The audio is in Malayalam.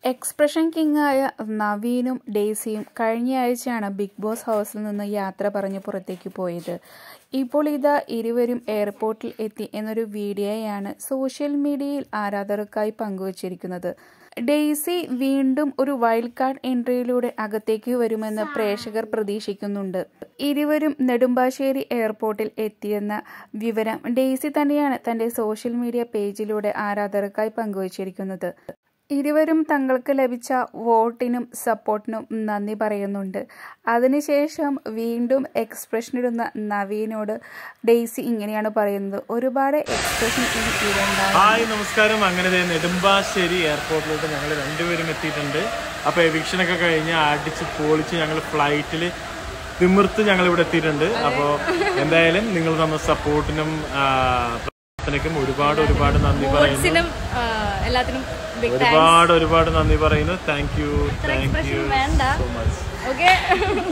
എക്സ്പ്രഷൻ കിങ്ങായ നവീനും ഡെയ്സിയും കഴിഞ്ഞയാഴ്ചയാണ് ബിഗ് ബോസ് ഹൗസിൽ നിന്ന് യാത്ര പറഞ്ഞ് പുറത്തേക്ക് പോയത് ഇപ്പോൾ ഇതാ ഇരുവരും എയർപോർട്ടിൽ എത്തി എന്നൊരു വീഡിയോയാണ് സോഷ്യൽ മീഡിയയിൽ ആരാധകർക്കായി പങ്കുവച്ചിരിക്കുന്നത് ഡെയ്സി വീണ്ടും ഒരു വൈൽഡ് കാർഡ് എൻട്രിയിലൂടെ അകത്തേക്ക് വരുമെന്ന് പ്രേക്ഷകർ പ്രതീക്ഷിക്കുന്നുണ്ട് ഇരുവരും നെടുമ്പാശ്ശേരി എയർപോർട്ടിൽ എത്തിയെന്ന വിവരം ഡെയ്സി തന്നെയാണ് തന്റെ സോഷ്യൽ മീഡിയ പേജിലൂടെ ആരാധകർക്കായി പങ്കുവച്ചിരിക്കുന്നത് ഇരുവരും തങ്ങൾക്ക് ലഭിച്ച വോട്ടിനും സപ്പോർട്ടിനും നന്ദി പറയുന്നുണ്ട് അതിനുശേഷം വീണ്ടും എക്സ്പ്രഷൻ ഇടുന്ന നവീനോട് ഡെയ്സി ഇങ്ങനെയാണ് പറയുന്നത് ഒരുപാട് എക്സ്പ്രഷൻ ഈ ഇതുണ്ടാകും ഹായ് നമസ്കാരം അങ്ങനെ ദേ നെടുമ്പാശ്ശേരി എയർപോർട്ടിലോട്ട് ഞങ്ങൾ രണ്ടുപേരും എത്തിയിട്ടുണ്ട് അപ്പോൾ എവിക്ഷനൊക്കെ കഴിഞ്ഞ് അടിച്ച് പൊളിച്ച് ഞങ്ങൾ ഫ്ലൈറ്റിൽ തിമിർത്ത് ഞങ്ങൾ ഇവിടെ എത്തിയിട്ടുണ്ട് അപ്പോൾ എന്തായാലും നിങ്ങൾ തന്ന സപ്പോർട്ടിനും പ്രാർത്ഥനയ്ക്കും ഒരുപാട് ഒരുപാട് നന്ദി പറയുന്നു സ്പോർട്സിനും എല്ലാത്തിനും ബിഗ് ഒരുപാട് ഒരുപാട് നന്ദി പറയുന്നു താങ്ക് യു താങ്ക് യു വേണ്ട സോ മച്ച് ഓക്കെ